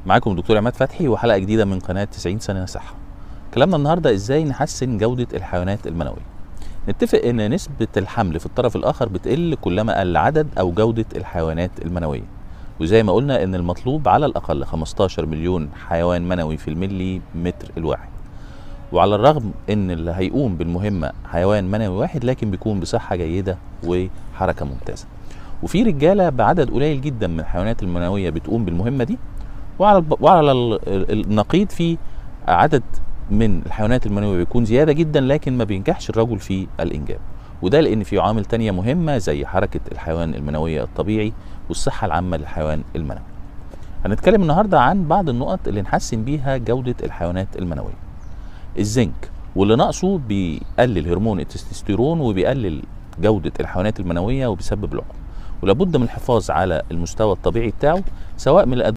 معاكم دكتور عماد فتحي وحلقه جديده من قناه 90 سنه صحه كلامنا النهارده ازاي نحسن جوده الحيوانات المنويه نتفق ان نسبه الحمل في الطرف الاخر بتقل كلما قل عدد او جوده الحيوانات المنويه وزي ما قلنا ان المطلوب على الاقل 15 مليون حيوان منوي في الملي متر الواحد وعلى الرغم ان اللي هيقوم بالمهمه حيوان منوي واحد لكن بيكون بصحه جيده وحركه ممتازه وفي رجاله بعدد قليل جدا من الحيوانات المنويه بتقوم بالمهمه دي وعلى الب... وعلى ال- النقيض في عدد من الحيوانات المنويه بيكون زياده جدا لكن ما بينجحش الرجل في الانجاب وده لان في عوامل تانية مهمه زي حركه الحيوان المنويه الطبيعي والصحه العامه للحيوان المنوي هنتكلم النهارده عن بعض النقط اللي نحسن بيها جوده الحيوانات المنويه الزنك واللي ناقصه بيقلل هرمون التستوستيرون وبيقلل جوده الحيوانات المنويه وبيسبب العقم ولابد من الحفاظ على المستوى الطبيعي بتاعه سواء من الأدوية